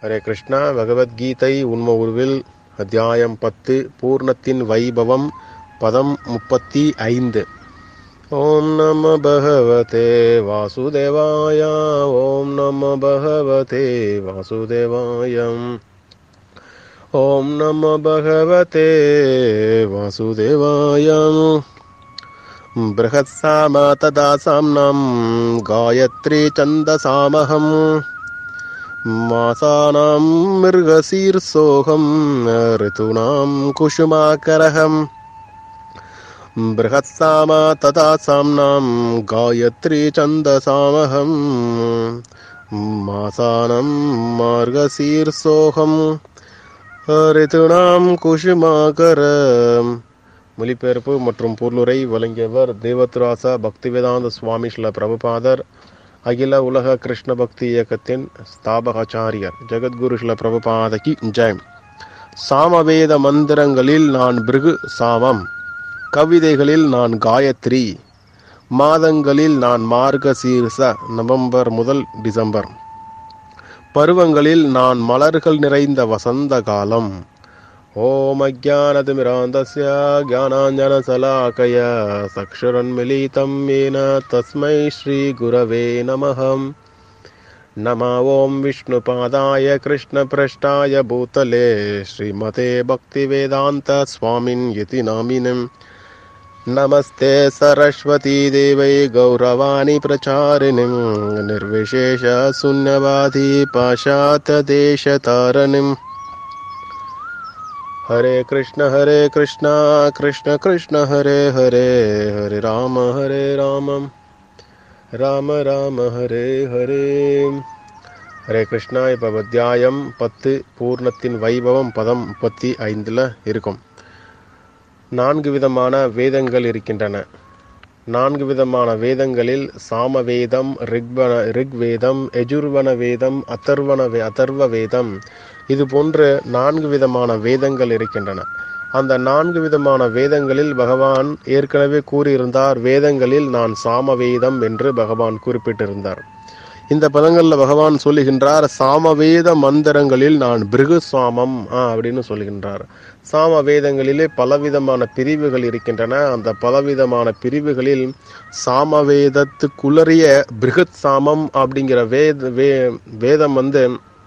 ஹரே கிருஷ்ணா பகவத்கீதை உண்ம உருவில் அத்தியாயம் பத்து பூர்ணத்தின் வைபவம் பதம் முப்பத்தி ஐந்து ஓம் நம பகவதே வாசுதேவாய ஓம் நம பகவதே வாசுதேவாயம் ஓம் நம பகவதே வாசுதேவாயம் बृहत्साम तदा साम्नां गायत्री छन्दसामहम् मासानां मृगशीर्षोऽहं ऋतूनां कुसुमाकरहम् बृहत्साम तदा साम्नां गायत्री छन्दसामहम् मासानां मार्गशीर्षोऽहं ऋतूनां कुसुमाकरम् மொழிபெயர்ப்பு மற்றும் பொருளுரை வழங்கியவர் தேவத்ராச பக்திவேதாந்த சுவாமி ஸ்ல பிரபுபாதர் அகில உலக கிருஷ்ண பக்தி இயக்கத்தின் ஸ்தாபகாச்சாரியர் ஜெகத்குரு ஸ்ல பிரபுபாதகி ஜெயம் சாமவேத மந்திரங்களில் நான் பிருகு சாமம் கவிதைகளில் நான் காயத்ரி மாதங்களில் நான் மார்கசீர்ச நவம்பர் முதல் டிசம்பர் பருவங்களில் நான் மலர்கள் நிறைந்த வசந்த காலம் ॐ अज्ञानतिमिरान्तस्य ज्ञानाञ्जनशलाकय चक्षुरन्मिलितं येन तस्मै श्रीगुरवे नमः नमः ॐ विष्णुपादाय कृष्णपृष्ठाय भूतले श्रीमते भक्तिवेदान्तस्वामिन् यति नामिनम् नमस्ते सरस्वतीदेवै गौरवाणि प्रचारिणीं निर्विशेषशून्यवादी पाशातदेशतारिणीम् हरे कृष्ण हरे कृष्ण कृष्ण कृष्ण हरे हरे हरे राम हरे राम ராம ராம ஹரே ஹரே ஹரே கிருஷ்ணா இப்போ அத்தியாயம் பத்து பூர்ணத்தின் வைபவம் பதம் முப்பத்தி ஐந்தில் இருக்கும் நான்கு விதமான வேதங்கள் இருக்கின்றன நான்கு விதமான வேதங்களில் சாம வேதம் ரிக்வன ரிக்வேதம் எஜுர்வன வேதம் அதர்வன வே அதர்வ வேதம் இது போன்று நான்கு விதமான வேதங்கள் இருக்கின்றன அந்த நான்கு விதமான வேதங்களில் பகவான் ஏற்கனவே கூறியிருந்தார் வேதங்களில் நான் சாம வேதம் என்று பகவான் குறிப்பிட்டிருந்தார் இந்த பதங்களில் பகவான் சொல்லுகின்றார் சாமவேத மந்திரங்களில் நான் பிருகு சாமம் அப்படின்னு சொல்லுகின்றார் சாம வேதங்களிலே பலவிதமான பிரிவுகள் இருக்கின்றன அந்த பலவிதமான பிரிவுகளில் சாமவேதத்துக்குள்ளறிய பிருகத் சாமம் அப்படிங்கிற வேத வே வேதம் வந்து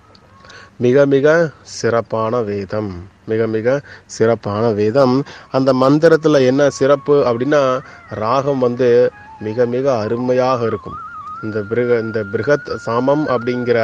மிக மிக சிறப்பான வேதம் மிக மிக சிறப்பான வேதம் அந்த மந்திரத்தில் என்ன சிறப்பு அப்படின்னா ராகம் வந்து மிக மிக அருமையாக இருக்கும் இந்த பிருக இந்த பிருகத் சாமம் அப்படிங்கிற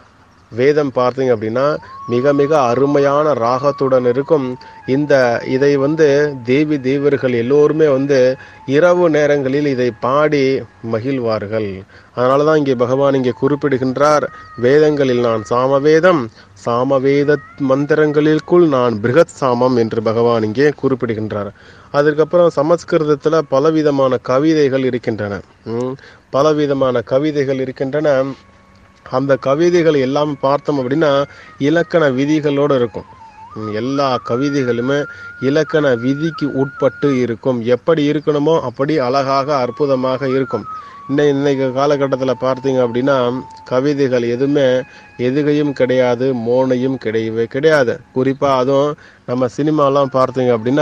வேதம் பார்த்தீங்க அப்படின்னா மிக மிக அருமையான ராகத்துடன் இருக்கும் இந்த இதை வந்து தேவி தேவர்கள் எல்லோருமே வந்து இரவு நேரங்களில் இதை பாடி மகிழ்வார்கள் அதனால தான் இங்கே பகவான் இங்கே குறிப்பிடுகின்றார் வேதங்களில் நான் சாமவேதம் சாமவேத மந்திரங்களிற்குள் நான் பிருகத் சாமம் என்று பகவான் இங்கே குறிப்பிடுகின்றார் அதுக்கப்புறம் சமஸ்கிருதத்தில் பலவிதமான கவிதைகள் இருக்கின்றன பலவிதமான கவிதைகள் இருக்கின்றன அந்த கவிதைகள் எல்லாம் பார்த்தோம் அப்படின்னா இலக்கண விதிகளோடு இருக்கும் எல்லா கவிதைகளுமே இலக்கண விதிக்கு உட்பட்டு இருக்கும் எப்படி இருக்கணுமோ அப்படி அழகாக அற்புதமாக இருக்கும் இன்னும் இன்னைக்கு காலகட்டத்தில் பார்த்தீங்க அப்படின்னா கவிதைகள் எதுவுமே எதுகையும் கிடையாது மோனையும் கிடையவே கிடையாது குறிப்பாக அதுவும் நம்ம சினிமாலாம் பார்த்தீங்க அப்படின்னா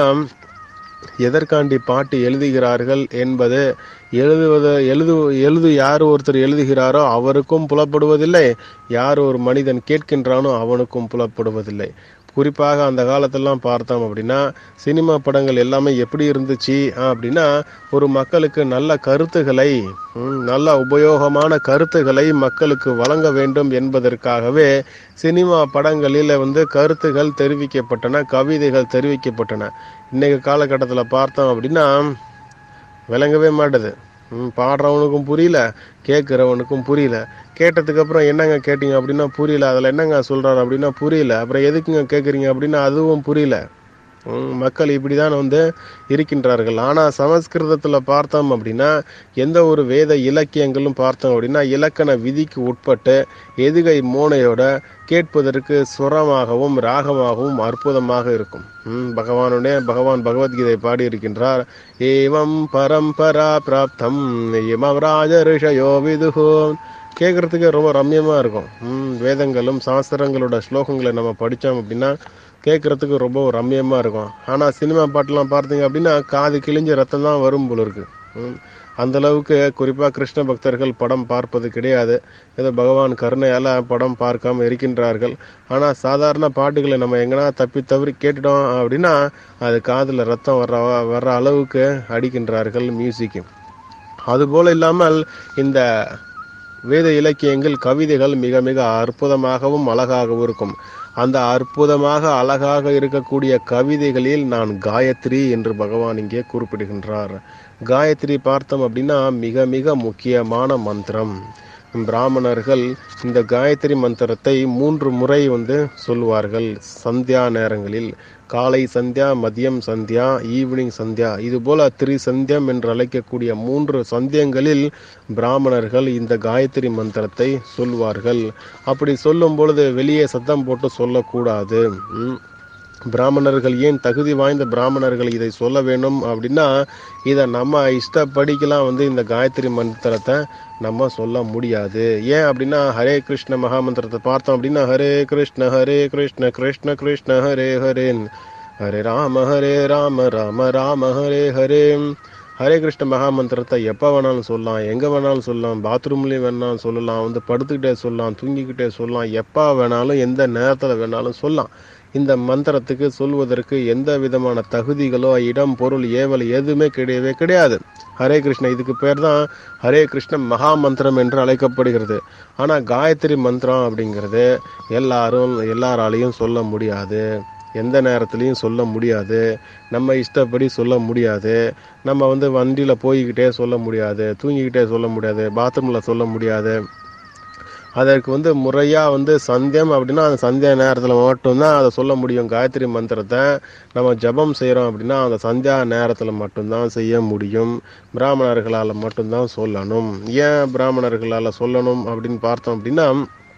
எதற்காண்டி பாட்டு எழுதுகிறார்கள் என்பது எழுதுவது எழுது எழுது யார் ஒருத்தர் எழுதுகிறாரோ அவருக்கும் புலப்படுவதில்லை யார் ஒரு மனிதன் கேட்கின்றானோ அவனுக்கும் புலப்படுவதில்லை குறிப்பாக அந்த காலத்திலலாம் பார்த்தோம் அப்படின்னா சினிமா படங்கள் எல்லாமே எப்படி இருந்துச்சு அப்படின்னா ஒரு மக்களுக்கு நல்ல கருத்துக்களை நல்ல உபயோகமான கருத்துக்களை மக்களுக்கு வழங்க வேண்டும் என்பதற்காகவே சினிமா படங்களில் வந்து கருத்துகள் தெரிவிக்கப்பட்டன கவிதைகள் தெரிவிக்கப்பட்டன இன்னைக்கு காலகட்டத்தில் பார்த்தோம் அப்படின்னா விளங்கவே மாட்டுது பாடுறவனுக்கும் புரியல கேட்குறவனுக்கும் புரியல கேட்டதுக்கு அப்புறம் என்னங்க கேட்டீங்க அப்படின்னா புரியல அதில் என்னங்க சொல்கிறாரு அப்படின்னா புரியல அப்புறம் எதுக்குங்க கேட்குறீங்க அப்படின்னா அதுவும் புரியல மக்கள் இப்படி தான் வந்து இருக்கின்றார்கள் ஆனால் சமஸ்கிருதத்தில் பார்த்தோம் அப்படின்னா எந்த ஒரு வேத இலக்கியங்களும் பார்த்தோம் அப்படின்னா இலக்கண விதிக்கு உட்பட்டு எதுகை மோனையோட கேட்பதற்கு சுரமாகவும் ராகமாகவும் அற்புதமாக இருக்கும் பகவானுடைய பகவான் பகவத்கீதை பாடி இருக்கின்றார் ஏவம் பரம்பரா பிராப்தம் இமம் ராஜ ரிஷயோ விதுகோ கேட்குறதுக்கே ரொம்ப ரம்யமாக இருக்கும் ம், வேதங்களும் சாஸ்திரங்களோட ஸ்லோகங்களை நம்ம படித்தோம் அப்படின்னா கேட்குறதுக்கு ரொம்ப ரம்யமாக இருக்கும் ஆனால் சினிமா பாட்டெலாம் பார்த்தீங்க அப்படின்னா காது கிழிஞ்ச ரத்தம் தான் வரும் போல இருக்கு ம். அந்த அளவுக்கு குறிப்பாக கிருஷ்ண பக்தர்கள் படம் பார்ப்பது கிடையாது ஏதோ பகவான் கருணையால் படம் பார்க்காம இருக்கின்றார்கள் ஆனால் சாதாரண பாட்டுகளை நம்ம எங்கன்னா தப்பி தவறி கேட்டுட்டோம் அப்படின்னா அது காதில் ரத்தம் வர்ற வர்ற அளவுக்கு அடிக்கின்றார்கள் மியூசிக்கு அதுபோல இல்லாமல் இந்த வேத இலக்கியங்கள் கவிதைகள் மிக மிக அற்புதமாகவும் அழகாகவும் இருக்கும் அந்த அற்புதமாக அழகாக இருக்கக்கூடிய கவிதைகளில் நான் காயத்ரி என்று பகவான் இங்கே குறிப்பிடுகின்றார் காயத்ரி பார்த்தோம் அப்படின்னா மிக மிக முக்கியமான மந்திரம் பிராமணர்கள் இந்த காயத்ரி மந்திரத்தை மூன்று முறை வந்து சொல்லுவார்கள் சந்தியா நேரங்களில் காலை சந்தியா மதியம் சந்தியா ஈவினிங் சந்தியா இது போல திரி சந்தியம் என்று அழைக்கக்கூடிய மூன்று சந்தியங்களில் பிராமணர்கள் இந்த காயத்ரி மந்திரத்தை சொல்வார்கள் அப்படி சொல்லும் பொழுது வெளியே சத்தம் போட்டு சொல்லக்கூடாது ம். பிராமணர்கள் ஏன் தகுதி வாய்ந்த பிராமணர்கள் இதை சொல்ல வேண்டும் அப்படின்னா இதை நம்ம இஷ்டப்படிக்கெல்லாம் வந்து இந்த காயத்ரி மந்திரத்தை நம்ம சொல்ல முடியாது ஏன் அப்படின்னா ஹரே கிருஷ்ண மகாமந்திரத்தை பார்த்தோம் அப்படின்னா ஹரே கிருஷ்ண ஹரே கிருஷ்ண கிருஷ்ண கிருஷ்ண ஹரே ஹரேன் ஹரே ராம ஹரே ராம ராம ராம ஹரே ஹரே ஹரே கிருஷ்ண மகாமந்திரத்தை எப்போ வேணாலும் சொல்லலாம் எங்கே வேணாலும் சொல்லலாம் பாத்ரூம்லேயும் வேணாலும் சொல்லலாம் வந்து படுத்துக்கிட்டே சொல்லலாம் தூங்கிக்கிட்டே சொல்லலாம் எப்போ வேணாலும் எந்த நேரத்தில் வேணாலும் சொல்லலாம் இந்த மந்திரத்துக்கு சொல்வதற்கு எந்த விதமான தகுதிகளோ இடம் பொருள் ஏவல் எதுவுமே கிடையவே கிடையாது ஹரே கிருஷ்ண இதுக்கு பேர் தான் ஹரே கிருஷ்ண மகா மந்திரம் என்று அழைக்கப்படுகிறது ஆனால் காயத்ரி மந்திரம் அப்படிங்கிறது எல்லாரும் எல்லாராலையும் சொல்ல முடியாது எந்த நேரத்துலையும் சொல்ல முடியாது நம்ம இஷ்டப்படி சொல்ல முடியாது நம்ம வந்து வண்டியில் போய்கிட்டே சொல்ல முடியாது தூங்கிக்கிட்டே சொல்ல முடியாது பாத்ரூமில் சொல்ல முடியாது அதற்கு வந்து முறையாக வந்து சந்தியம் அப்படின்னா அந்த சந்தியா நேரத்தில் மட்டும்தான் அதை சொல்ல முடியும் காயத்ரி மந்திரத்தை நம்ம ஜபம் செய்கிறோம் அப்படின்னா அந்த சந்தியா நேரத்தில் மட்டும்தான் செய்ய முடியும் பிராமணர்களால் மட்டும்தான் சொல்லணும் ஏன் பிராமணர்களால் சொல்லணும் அப்படின்னு பார்த்தோம் அப்படின்னா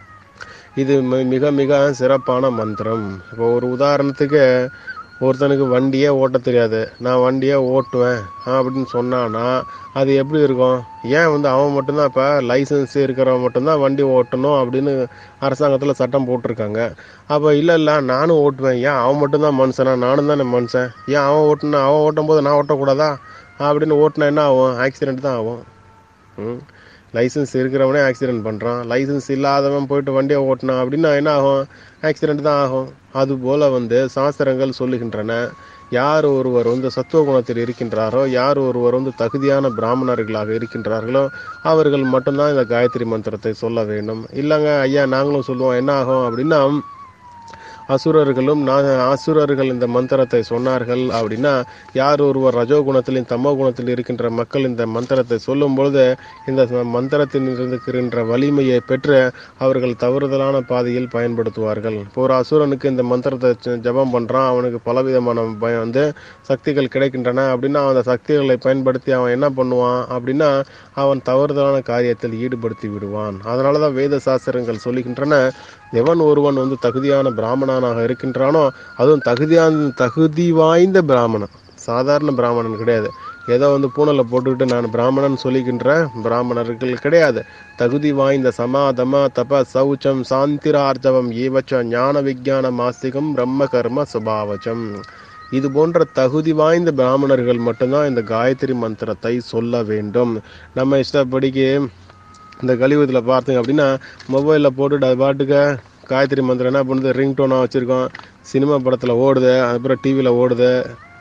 இது மி- மிக மிக சிறப்பான மந்திரம் இப்போ ஒரு உதாரணத்துக்கு ஒருத்தனுக்கு வண்டியே ஓட்ட தெரியாது நான் வண்டியே ஓட்டுவேன் அப்படின்னு சொன்னான்னா அது எப்படி இருக்கும் ஏன் வந்து அவன் மட்டும்தான் இப்போ லைசன்ஸ் இருக்கிறவன் மட்டும்தான் வண்டி ஓட்டணும் அப்படின்னு அரசாங்கத்தில் சட்டம் போட்டிருக்காங்க அப்போ இல்லை இல்லை நானும் ஓட்டுவேன் ஏன் அவன் மட்டும்தான் மனுஷனா நானும் தானே மனுஷன் ஏன் அவன் ஓட்டுனா அவன் ஓட்டும் போது நான் ஓட்டக்கூடாதா அப்படின்னு ஓட்டினா என்ன ஆகும் ஆக்சிடென்ட் தான் ஆகும் ம் லைசன்ஸ் இருக்கிறவனே ஆக்சிடென்ட் பண்ணுறான் லைசன்ஸ் இல்லாதவன் போயிட்டு வண்டியை ஓட்டினான் அப்படின்னா என்ன ஆகும் ஆக்சிடென்ட் தான் ஆகும் அதுபோல் வந்து சாஸ்திரங்கள் சொல்லுகின்றன யார் ஒருவர் வந்து சத்துவ குணத்தில் இருக்கின்றாரோ யார் ஒருவர் வந்து தகுதியான பிராமணர்களாக இருக்கின்றார்களோ அவர்கள் மட்டும்தான் இந்த காயத்ரி மந்திரத்தை சொல்ல வேண்டும் இல்லைங்க ஐயா நாங்களும் சொல்லுவோம் என்ன ஆகும் அப்படின்னா அசுரர்களும் நான் அசுரர்கள் இந்த மந்திரத்தை சொன்னார்கள் அப்படின்னா யார் ஒருவர் ரஜோ குணத்திலும் தமோ குணத்தில் இருக்கின்ற மக்கள் இந்த மந்திரத்தை சொல்லும் பொழுது இந்த மந்திரத்தில் இருக்கின்ற வலிமையை பெற்று அவர்கள் தவறுதலான பாதையில் பயன்படுத்துவார்கள் இப்போ ஒரு அசுரனுக்கு இந்த மந்திரத்தை ஜ- ஜபம் பண்றான் அவனுக்கு பலவிதமான பய- வந்து சக்திகள் கிடைக்கின்றன அப்படின்னா அந்த சக்திகளை பயன்படுத்தி அவன் என்ன பண்ணுவான் அப்படின்னா அவன் தவறுதலான காரியத்தில் ஈடுபடுத்தி விடுவான் அதனால தான் வேத சாஸ்திரங்கள் சொல்லுகின்றன எவன் ஒருவன் வந்து தகுதியான பிராமணனாக இருக்கின்றானோ அதுவும் தகுதியான தகுதி வாய்ந்த பிராமணன் சாதாரண பிராமணன் கிடையாது ஏதோ வந்து பூனலை போட்டுக்கிட்டு நான் பிராமணன் சொல்லிக்கின்ற பிராமணர்கள் கிடையாது தகுதி வாய்ந்த சமாதம தப சௌச்சம் சாந்திரார்ஜவம் ஏவச்ச ஞான விஞ்ஞான மாஸ்திகம் பிரம்ம கர்ம சுபாவச்சம் இது போன்ற தகுதி வாய்ந்த பிராமணர்கள் மட்டும்தான் இந்த காயத்ரி மந்திரத்தை சொல்ல வேண்டும் நம்ம இஷ்டப்படிக்கு இந்த கலியுகத்தில் பார்த்தீங்க அப்படின்னா மொபைலில் போட்டுட்டு அது பாட்டுக்கு காயத்ரி மந்திரம் என்ன பண்ணுது ரிங் டோனாக வச்சுருக்கோம் சினிமா படத்தில் ஓடுது அதுக்கப்புறம் டிவியில் ஓடுது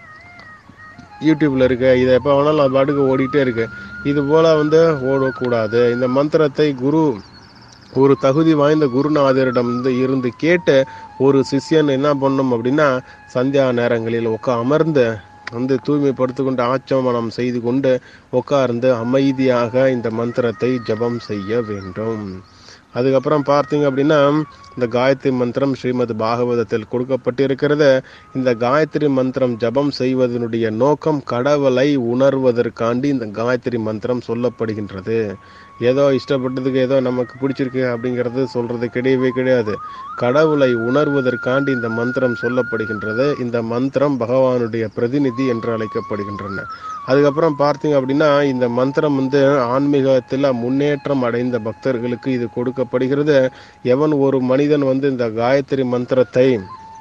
யூடியூப்ல இருக்கு இதை எப்போ வேணாலும் அது பாட்டுக்கு ஓடிட்டே இருக்கு இது போல வந்து ஓடக்கூடாது இந்த மந்திரத்தை குரு ஒரு தகுதி வாய்ந்த குருநாதரிடம் வந்து இருந்து கேட்டு ஒரு சிஷ்யன் என்ன பண்ணும் அப்படின்னா சந்தியா நேரங்களில் உட்கா அமர்ந்து வந்து தூய்மைப்படுத்திக் கொண்டு ஆச்சமனம் செய்து கொண்டு உட்கார்ந்து அமைதியாக இந்த மந்திரத்தை ஜெபம் செய்ய வேண்டும் அதுக்கப்புறம் பார்த்தீங்க அப்படின்னா இந்த காயத்ரி மந்திரம் ஸ்ரீமத் பாகவதத்தில் கொடுக்கப்பட்டிருக்கிறது இந்த காயத்ரி மந்திரம் ஜபம் செய்வதனுடைய நோக்கம் கடவுளை உணர்வதற்காண்டி இந்த காயத்ரி மந்திரம் சொல்லப்படுகின்றது ஏதோ இஷ்டப்பட்டதுக்கு ஏதோ நமக்கு பிடிச்சிருக்கு அப்படிங்கிறது சொல்றது கிடையவே கிடையாது கடவுளை உணர்வதற்காண்டி இந்த மந்திரம் சொல்லப்படுகின்றது இந்த மந்திரம் பகவானுடைய பிரதிநிதி என்று அழைக்கப்படுகின்றன அதுக்கப்புறம் பார்த்தீங்க அப்படின்னா இந்த மந்திரம் வந்து ஆன்மீகத்தில் முன்னேற்றம் அடைந்த பக்தர்களுக்கு இது கொடுக்கப்படுகிறது எவன் ஒரு மனிதன் வந்து இந்த காயத்ரி மந்திரத்தை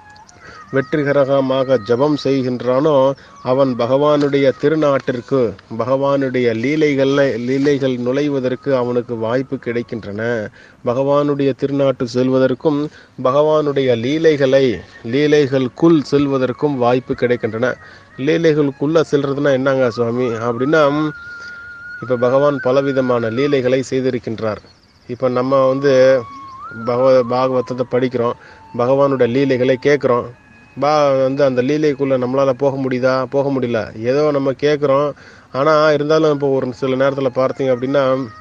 வெற்றிகரமாக ஜபம் செய்கின்றானோ அவன் பகவானுடைய திருநாட்டிற்கு பகவானுடைய லீலைகள்ல லீலைகள் நுழைவதற்கு அவனுக்கு வாய்ப்பு கிடைக்கின்றன பகவானுடைய திருநாட்டு செல்வதற்கும் பகவானுடைய லீலைகளை லீலைகளுக்குள் செல்வதற்கும் வாய்ப்பு கிடைக்கின்றன லீலைகளுக்குள்ள செல்றதுன்னா என்னங்க சுவாமி அப்படின்னா இப்போ பகவான் பலவிதமான லீலைகளை செய்திருக்கின்றார் இப்போ நம்ம வந்து பகவ பாகவதத்தை படிக்கிறோம் பகவானோட லீலைகளை கேட்குறோம் பா வந்து அந்த லீலைக்குள்ளே நம்மளால் போக முடியுதா போக முடியல ஏதோ நம்ம கேட்குறோம் ஆனால் இருந்தாலும் இப்போ ஒரு சில நேரத்தில் பார்த்தீங்க அப்படின்னா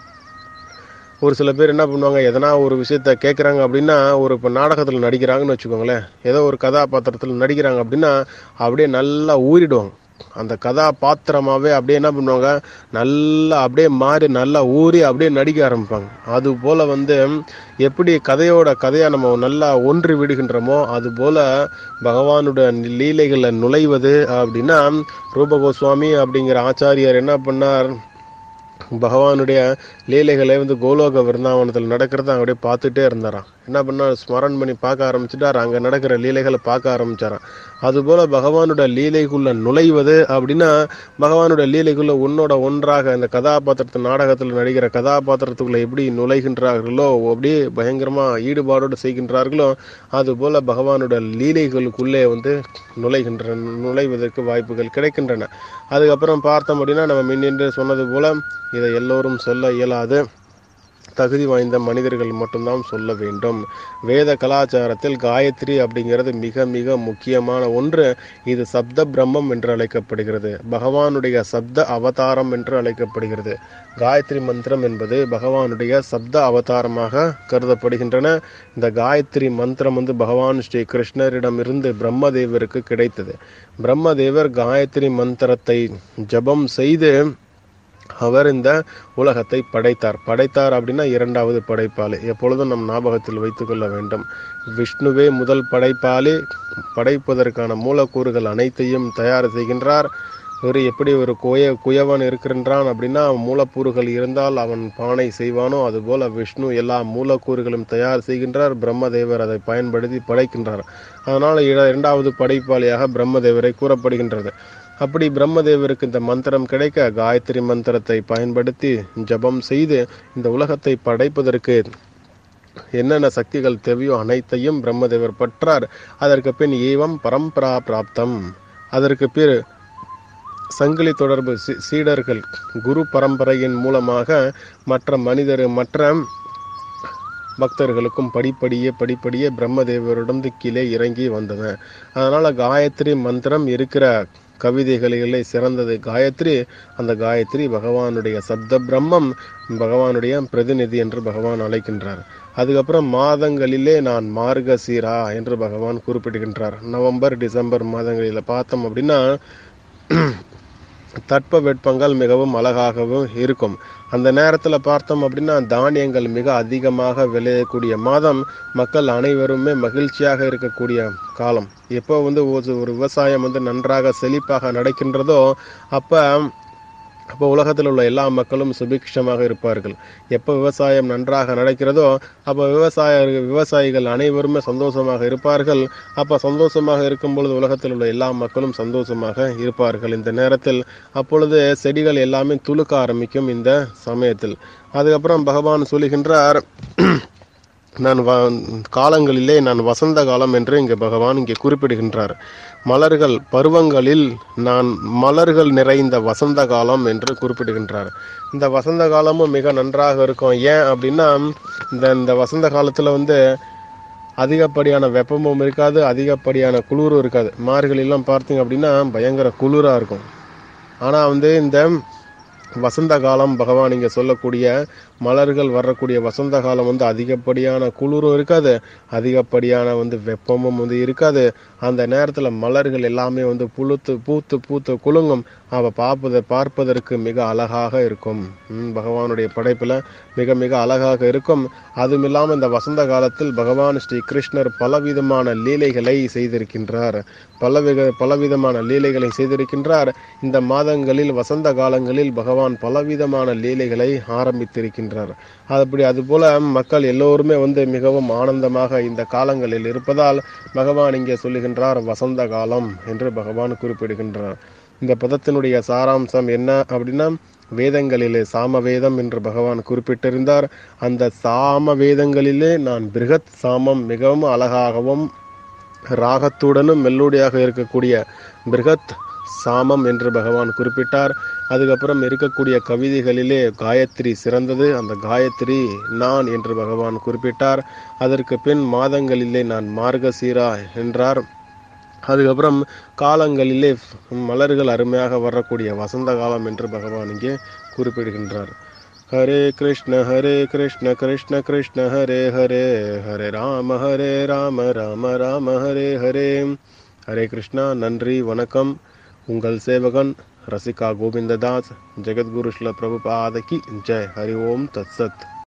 ஒரு சில பேர் என்ன பண்ணுவாங்க எதனா ஒரு விஷயத்த கேட்குறாங்க அப்படின்னா ஒரு இப்போ நாடகத்தில் நடிக்கிறாங்கன்னு வச்சுக்கோங்களேன் ஏதோ ஒரு கதாபாத்திரத்தில் நடிக்கிறாங்க அப்படின்னா அப்படியே நல்லா ஊறிடுவாங்க அந்த கதாபாத்திரமாகவே அப்படியே என்ன பண்ணுவாங்க நல்லா அப்படியே மாறி நல்லா ஊறி அப்படியே நடிக்க ஆரம்பிப்பாங்க அது போல் வந்து எப்படி கதையோட கதையை நம்ம நல்லா ஒன்றி விடுகின்றோமோ அது போல் பகவானுடைய லீலைகளில் நுழைவது அப்படின்னா ரூப கோஸ்வாமி அப்படிங்கிற ஆச்சாரியர் என்ன பண்ணார் பகவானுடைய லீலைகளை வந்து கோலோக விருந்தாவனத்தில் நடக்கிறத அப்படியே பார்த்துட்டே இருந்தாராம் என்ன பண்ணார் ஸ்மரண் பண்ணி பார்க்க ஆரம்பிச்சுட்டார் அங்கே நடக்கிற லீலைகளை பார்க்க ஆரம்பிச்சாராம் அதுபோல் பகவானோட லீலைக்குள்ள நுழைவது அப்படின்னா பகவானோட லீலைக்குள்ள ஒன்னோட ஒன்றாக இந்த கதாபாத்திரத்து நாடகத்தில் நடிக்கிற கதாபாத்திரத்துக்குள்ள எப்படி நுழைகின்றார்களோ அப்படியே பயங்கரமாக ஈடுபாடோடு செய்கின்றார்களோ அதுபோல் பகவானோட லீலைகளுக்குள்ளே வந்து நுழைகின்ற நுழைவதற்கு வாய்ப்புகள் கிடைக்கின்றன அதுக்கப்புறம் பார்த்தோம் அப்படின்னா நம்ம முன்னின்று சொன்னது போல இதை எல்லோரும் சொல்ல இயலாது தகுதி வாய்ந்த மனிதர்கள் மட்டும்தான் சொல்ல வேண்டும் வேத கலாச்சாரத்தில் காயத்ரி அப்படிங்கிறது மிக மிக முக்கியமான ஒன்று இது சப்த பிரம்மம் என்று அழைக்கப்படுகிறது பகவானுடைய சப்த அவதாரம் என்று அழைக்கப்படுகிறது காயத்ரி மந்திரம் என்பது பகவானுடைய சப்த அவதாரமாக கருதப்படுகின்றன இந்த காயத்ரி மந்திரம் வந்து பகவான் ஸ்ரீ கிருஷ்ணரிடமிருந்து பிரம்மதேவருக்கு கிடைத்தது பிரம்மதேவர் காயத்ரி மந்திரத்தை ஜபம் செய்து அவர் இந்த உலகத்தை படைத்தார் படைத்தார் அப்படின்னா இரண்டாவது படைப்பாளி எப்பொழுதும் நம் ஞாபகத்தில் வைத்துக்கொள்ள வேண்டும் விஷ்ணுவே முதல் படைப்பாளி படைப்பதற்கான மூலக்கூறுகள் அனைத்தையும் தயார் செய்கின்றார் ஒரு எப்படி ஒரு குய குயவன் இருக்கின்றான் அப்படின்னா மூலக்கூறுகள் இருந்தால் அவன் பானை செய்வானோ அதுபோல விஷ்ணு எல்லா மூலக்கூறுகளும் தயார் செய்கின்றார் பிரம்மதேவர் அதை பயன்படுத்தி படைக்கின்றார் அதனால் இரண்டாவது படைப்பாளியாக பிரம்மதேவரை கூறப்படுகின்றது அப்படி பிரம்மதேவருக்கு இந்த மந்திரம் கிடைக்க காயத்ரி மந்திரத்தை பயன்படுத்தி ஜபம் செய்து இந்த உலகத்தை படைப்பதற்கு என்னென்ன சக்திகள் தேவையோ அனைத்தையும் பிரம்மதேவர் பற்றார் அதற்கு பின் ஏவம் பரம்பரா பிராப்தம் அதற்கு பிறகு சங்கிலி தொடர்பு சீ- சீடர்கள் குரு பரம்பரையின் மூலமாக மற்ற மனிதர் மற்ற பக்தர்களுக்கும் படிப்படியே படிப்படியே பிரம்மதேவரிடம் கீழே இறங்கி வந்தன அதனால காயத்ரி மந்திரம் இருக்கிற கவிதைகளிலே சிறந்தது காயத்ரி அந்த காயத்ரி பகவானுடைய சப்த பிரம்மம் பகவானுடைய பிரதிநிதி என்று பகவான் அழைக்கின்றார் அதுக்கப்புறம் மாதங்களிலே நான் மார்கசீரா என்று பகவான் குறிப்பிடுகின்றார் நவம்பர் டிசம்பர் மாதங்களில் பார்த்தோம் அப்படின்னா தட்ப வெப்பங்கள் மிகவும் அழகாகவும் இருக்கும் அந்த நேரத்தில் பார்த்தோம் அப்படின்னா தானியங்கள் மிக அதிகமாக விளையக்கூடிய மாதம் மக்கள் அனைவருமே மகிழ்ச்சியாக இருக்கக்கூடிய காலம் எப்போ வந்து ஒரு ஒரு விவசாயம் வந்து நன்றாக செழிப்பாக நடக்கின்றதோ அப்போ அப்போ உலகத்தில் உள்ள எல்லா மக்களும் சுபிக்ஷமாக இருப்பார்கள் எப்போ விவசாயம் நன்றாக நடக்கிறதோ அப்போ விவசாய விவசாயிகள் அனைவருமே சந்தோஷமாக இருப்பார்கள் அப்போ சந்தோஷமாக இருக்கும் பொழுது உலகத்தில் உள்ள எல்லா மக்களும் சந்தோஷமாக இருப்பார்கள் இந்த நேரத்தில் அப்பொழுது செடிகள் எல்லாமே துளுக்க ஆரம்பிக்கும் இந்த சமயத்தில் அதுக்கப்புறம் பகவான் சொல்லுகின்றார் நான் வ காலங்களிலே நான் வசந்த காலம் என்று இங்கே பகவான் இங்கே குறிப்பிடுகின்றார் மலர்கள் பருவங்களில் நான் மலர்கள் நிறைந்த வசந்த காலம் என்று குறிப்பிடுகின்றார் இந்த வசந்த காலமும் மிக நன்றாக இருக்கும் ஏன் அப்படின்னா இந்த இந்த வசந்த காலத்தில் வந்து அதிகப்படியான வெப்பமும் இருக்காது அதிகப்படியான குளிரும் இருக்காது மார்கழிலாம் பார்த்தீங்க அப்படின்னா பயங்கர குளிராக இருக்கும் ஆனால் வந்து இந்த வசந்த காலம் பகவான் இங்கே சொல்லக்கூடிய மலர்கள் வரக்கூடிய வசந்த காலம் வந்து அதிகப்படியான குளிரும் இருக்காது அதிகப்படியான வந்து வெப்பமும் வந்து இருக்காது அந்த நேரத்தில் மலர்கள் எல்லாமே வந்து புழுத்து பூத்து பூத்து குலுங்கும் அவ பார்ப்பத பார்ப்பதற்கு மிக அழகாக இருக்கும் ம், பகவானுடைய படைப்பில் மிக மிக அழகாக இருக்கும் அதுவும் இல்லாமல் இந்த வசந்த காலத்தில் பகவான் ஸ்ரீ கிருஷ்ணர் பலவிதமான லீலைகளை செய்திருக்கின்றார் பலவித பலவிதமான லீலைகளை செய்திருக்கின்றார் இந்த மாதங்களில் வசந்த காலங்களில் பகவான் பலவிதமான லீலைகளை ஆரம்பித்திருக்கின்றார் அப்படி அதுபோல மக்கள் எல்லோருமே வந்து மிகவும் ஆனந்தமாக இந்த காலங்களில் இருப்பதால் பகவான் இங்கே சொல்லுகின்றார் வசந்த காலம் என்று பகவான் குறிப்பிடுகின்றார் இந்த பதத்தினுடைய சாராம்சம் என்ன அப்படின்னா வேதங்களிலே சாம வேதம் என்று பகவான் குறிப்பிட்டிருந்தார் அந்த சாம வேதங்களிலே நான் பிருகத் சாமம் மிகவும் அழகாகவும் ராகத்துடனும் மெல்லோடியாக இருக்கக்கூடிய பிருகத் சாமம் என்று பகவான் குறிப்பிட்டார் அதுக்கப்புறம் இருக்கக்கூடிய கவிதைகளிலே காயத்ரி சிறந்தது அந்த காயத்ரி நான் என்று பகவான் குறிப்பிட்டார் அதற்கு பின் மாதங்களிலே நான் மார்கசீரா என்றார் அதுக்கப்புறம் காலங்களிலே மலர்கள் அருமையாக வரக்கூடிய வசந்த காலம் என்று பகவான் இங்கே குறிப்பிடுகின்றார் ஹரே கிருஷ்ண ஹரே கிருஷ்ண கிருஷ்ண கிருஷ்ண ஹரே ஹரே ஹரே ராம ஹரே ராம ராம ராம ஹரே ஹரே ஹரே கிருஷ்ணா நன்றி வணக்கம் உங்கள் சேவகன் ரசிகா கோவிந்ததாஸ் ஜெகத்குரு ஸ்ல பிரபுபாதகி ஜெய் ஹரி ஓம் தத்சத்